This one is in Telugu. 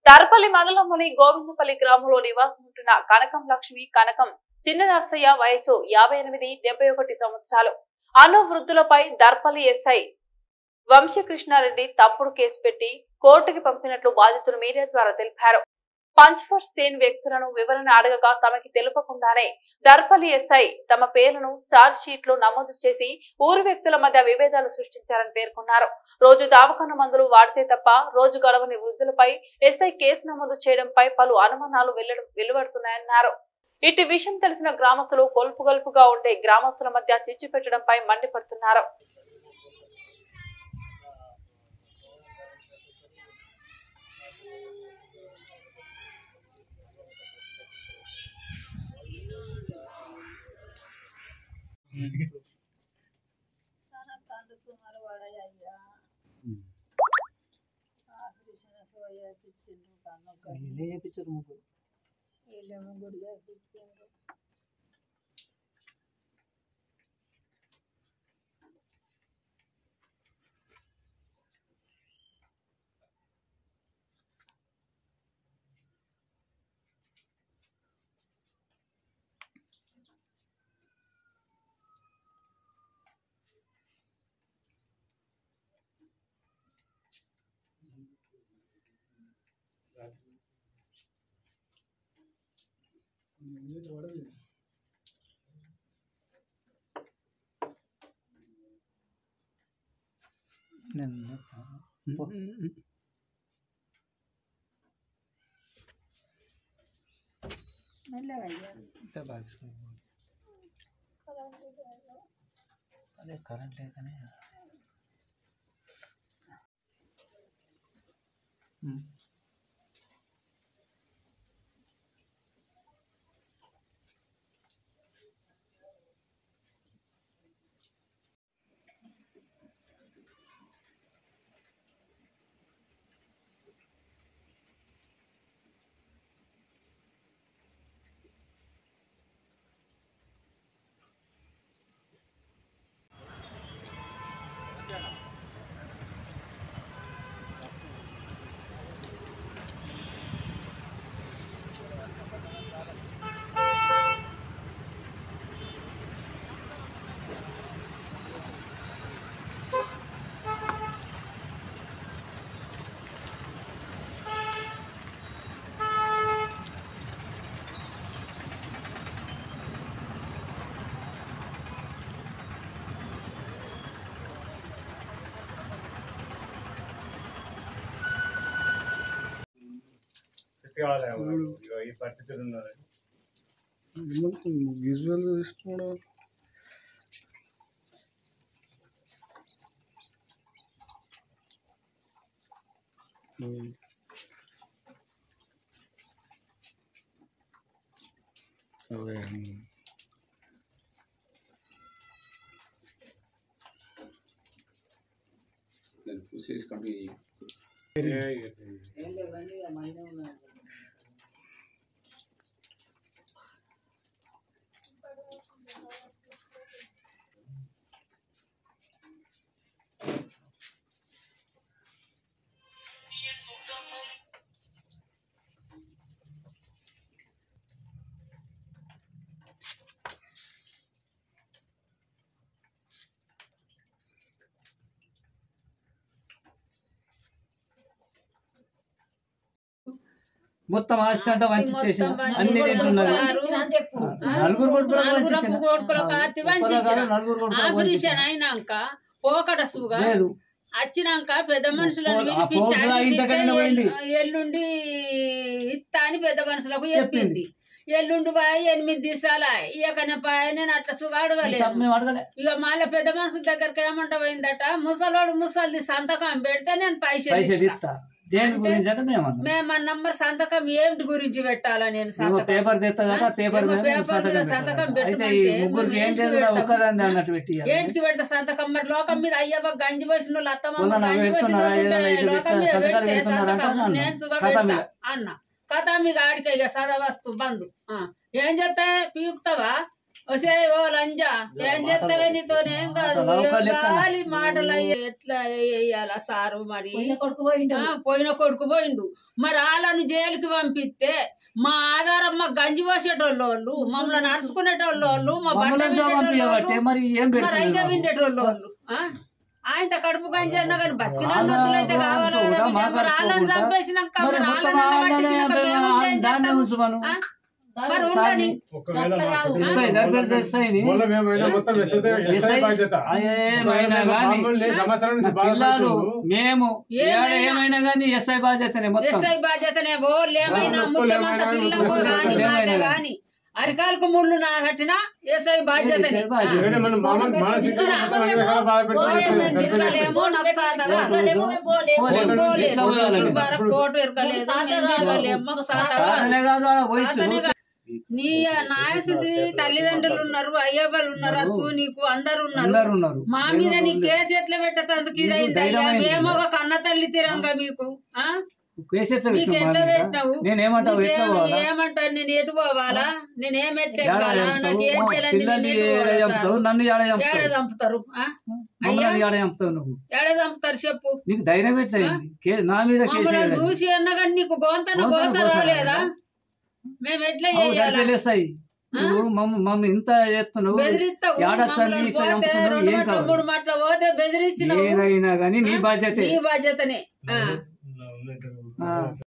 దర్పల్లి మండలంలోని గోవిందపల్లి గ్రామంలో నివాసం ఉంటున్న కనకం లక్ష్మి కనకం చిన్న నర్సయ్య వయసు యాభై ఎనిమిది డెబ్బై ఒకటి సంవత్సరాలు అను వృద్ధులపై దర్పల్లి ఎస్ఐ వంశకృష్ణారెడ్డి తప్పుడు కేసు పెట్టి కోర్టుకి పంపినట్లు బాధితులు మీడియా ద్వారా తెలిపారు పంచ్ఫర్ సేన్ వ్యక్తులను వివరణ అడగగా తమకి తెలుపకుండానే దర్పల్లి ఎస్ఐ తమ పేర్లను చార్జ్ షీట్ లో నమోదు చేసి ఊరు వ్యక్తుల మధ్య విభేదాలు సృష్టించారని పేర్కొన్నారు రోజు దావకాన మందులు వాడితే తప్ప రోజు గడవని వృద్ధులపై ఎస్ఐ కేసు నమోదు చేయడంపై పలు అనుమానాలు వెల్లడం వెలువడుతున్నాయన్నారు ఇటు విషయం తెలిసిన గ్రామస్తులు కొలుపు గొలుపుగా ఉండే గ్రామస్తుల మధ్య చిచ్చు పెట్టడంపై మండిపడుతున్నారు వీళ్ళే చేపించారు ముగ్గురు నేను పో. ఇంకా బాగా చూసుకో. అదే కరెంట్ లేకనే ఉమ్. సెట్ కావాలి ఇగో ఈ పరిస్థితులు ఉన్నారు విజువల్ తీసుకోవడం అదే చేసి కంటిన్యూ చేయి ఏ, ఇక మొత్తం ఆస్తి అంతా వంచి ఇచ్చేసిన మొత్తం వంచి అన్ని తింటున్నారు ఇచ్చిన. ఆ, నలుగురు కొడుకులకు వంచి నలుగురు ఇచ్చిన. కొడుకులకు ఆస్తి వంచి ఒక్కరు కాదు, ఇచ్చిన. నలుగురు కొడుకులకు వంచి ఆపరేషన్ ఇచ్చిన. అయినాక పోకడ సుగా లేదు వచ్చినాక పెద్ద మనుషులను పో- ఆ పిలిపించి పోస్టులో అడిగితే ఇంతకన్నా పోయింది. ఎల్లు- ఎల్లుండి ఇత్తా అని పెద్ద మనుషులకు చెప్పింది. చెప్పింది ఎల్లుండి బాయ్ ఎనిమిది దిశాల ఇయ్యకనే పాయ నేను అట్లా సుగా అడగలేదు మేము అడగలే ఇక మళ్ళీ పెద్ద మనుషుల దగ్గరికి ఏమంట పోయిందట ముసలోడు ముసలిది సంతకం పెడితే నేను పైసలు పైసలు ఇస్తా. ఇస్తా దేని గురించి అంటే మేము అన్నాం మేము ఆ నంబర్ సంతకం ఏమిటి గురించి పెట్టాలా నేను ఇగో సంతకం పేపర్ తెస్తుందట పేపర్ ఏమో మీద పేపర్ మీద సంతకం సంతకం పెట్టాలి. అయితే ఈ పెట్టమంటే ముగ్గురికి ఏం మేము చేయాలి ఏంటికి ఒక్కదాన్ని అన్నట్టు పెట్టి ఇయ్యాలి. ఏంటికి పెడతా సంతకం మరి లోకం మీద అయ్యవ గంజి పోసిన వాళ్ళు అత్తమ్మ వాళ్ళ నా గంజి పోసిన పెడుతున్నారా? వాళ్ళు ఉంటే ఏదైనా ఇటు లోకం మీద సంతకాలు పెడితే పెడుతున్నారా సంతకం అంటే నేను అన్నా. సుగా కథ పెడతా మీద. అన్న కథ మీకు ఆడికే ఇక సదవస్తు బంధు ఆ. ఏం చెప్తా పీకుతావా వసే ఓ లంజా ఏం చెప్తావే నీతోనేం కాదు నౌకలు ఏ ఎక్కనా? గాలి మాటలు అయ్యే. ఎట్లా వేయాల సారు మరి కొడుకు పోయిండు ఆ, పోయిన కొడుకు పోయిండు మరి వాళ్ళను జైలుకి పంపిస్తే మా ఆధారం మా గంజి పోసేటోళ్ళు వాళ్ళు మమ్మల్ని నడుచుకునేటోళ్ళు వాళ్ళు మా బట్ట మమ్మల్ని పిండేటోళ్ళు పంపించబట్టే వాళ్ళు, మరి ఏం మా రైగ పెడుతున్నారు పిండేటోళ్ళు వాళ్ళు ఆ? ఆయనతో కడుపు గంజి అన్నా కానీ బతికిన వాళ్ళ నొత్తులైతే కావాలి కడుపు కదా కూడా, మా బిడ్డ. మరి కడుపు వాళ్ళని కూడా. చంపేసినాక మరి మరి మొత్తం వాళ్ళని వాళ్ళనే పట్టించినాక అంటే మేము ఉంటే ఏం దాన్నే చేస్తాం? ఉంచమను ఆ? మరి ఉండని ఒకవేళ అట్లా కాదు. మాకు ఎస్ఐ డబ్బులు ఎస్ఐని మూలం ఏమైనా మొత్తం ఎస్ఐ ఎస్ఐ ఎస్ఐ బాధ్యత ఏమైనా కానీ మమ్మల్ని సంవత్సరం నుంచి పిల్లలు బాధపడుతున్నారు. మేము ఏమైనా- ఏడ ఏమైనా కానీ ఎస్ఐ బాధ్యతనే మొత్తం ఎస్ఐ బాధ్యతనే ఓళ్ళు ఏమైనా ఆ, ముద్దమంత ఏమైనా పిల్ల ముద్దమంత కానీ ఏమైనా బాధ కానీ. కానీ అరికాలకు ముళ్ళు నా కట్టినా ఎస్ఐ బాధ్యతనే ఎస్ఐ బాధ్యత. ఎందుకంటే మనం మామ- మానసికంగా ఇచ్చిన మొత్తం అన్ని రకాల బాధపెడుతున్నాం. పోలేము, మేము తిరగలేము, నాకు సాతగా. పోలేము, మేము పోలేము. పోలేము. పోలేము. ఎట్లా పోయాలి? ఇంటి వరకు కోటు ఎరకలేదు, మాకు మేము సాత తిరగలేము, మాకు సాత కాదు. కాదనే కాదు ఆడ పోయిచ్చు. సాతనే కాదు. నీ నాయసుడి తల్లిదండ్రులు ఉన్నారు అయ్యవాళ్ళు ఉన్నారు అసలు నీకు అందరు ఉన్నారు అందరు ఉన్నారు మా మీద నీ కేసు ఎట్లా పెట్టేందుకు నీకు ఇదైంది అయ్యా ధైర్యమైంది. మేము ఒక కన్న తల్లి తిరంగా మీకు ఆ? కేసు ఎట్లా నీకు పెట్టినావు ఎట్లా మా మీద? పెట్టినావు నేనేమంటావు ఎట్లా నీకేం- పోవాలా ఏమంటావు నేను ఎటు పోవాలా నేను ఏం ఏడ ఎట్లెక్కాలా చంపుతావు? నాకు ఏం మా చేయాలని పిల్లల్ని నేను ఎటు ఏడ పోవాలా చంపుతావు సారు? నన్ను ఏడ ఏడ చంపుతావు చంపుతారు ఆ? మమ్మల్ని అయ్యా ఏడ చంపుతావు నువ్వు ఏడ చంపుతారు చెప్పు నీకు ధైర్యం ఎట్లా అయింది? కే- నా మీద కేసు మమ్మల్ని వేయలేదు. చూసి అన్నా కానీ నీకు గోంతన గొంతన కోస కోస రాలేదా రాలేదా? మేము ఎట్లా అవు చేయాలా తెలిసాయి నువ్వు మమ్మ మమ్మల్ని ఇంత చేస్తున్నావు బెదిరిస్తావు ఏడొచ్చని మమ్మల్ని ఇట్లా పోతే చంపుతున్నావు రెండు ఏం మట్ల కావాలి మూడు మట్ల పోతే బెదిరించినావు ఏదైనా కానీ నీ బాధ్యతే నీ బాధ్యతనే ఆ. ఉన్నట్టు ఆ.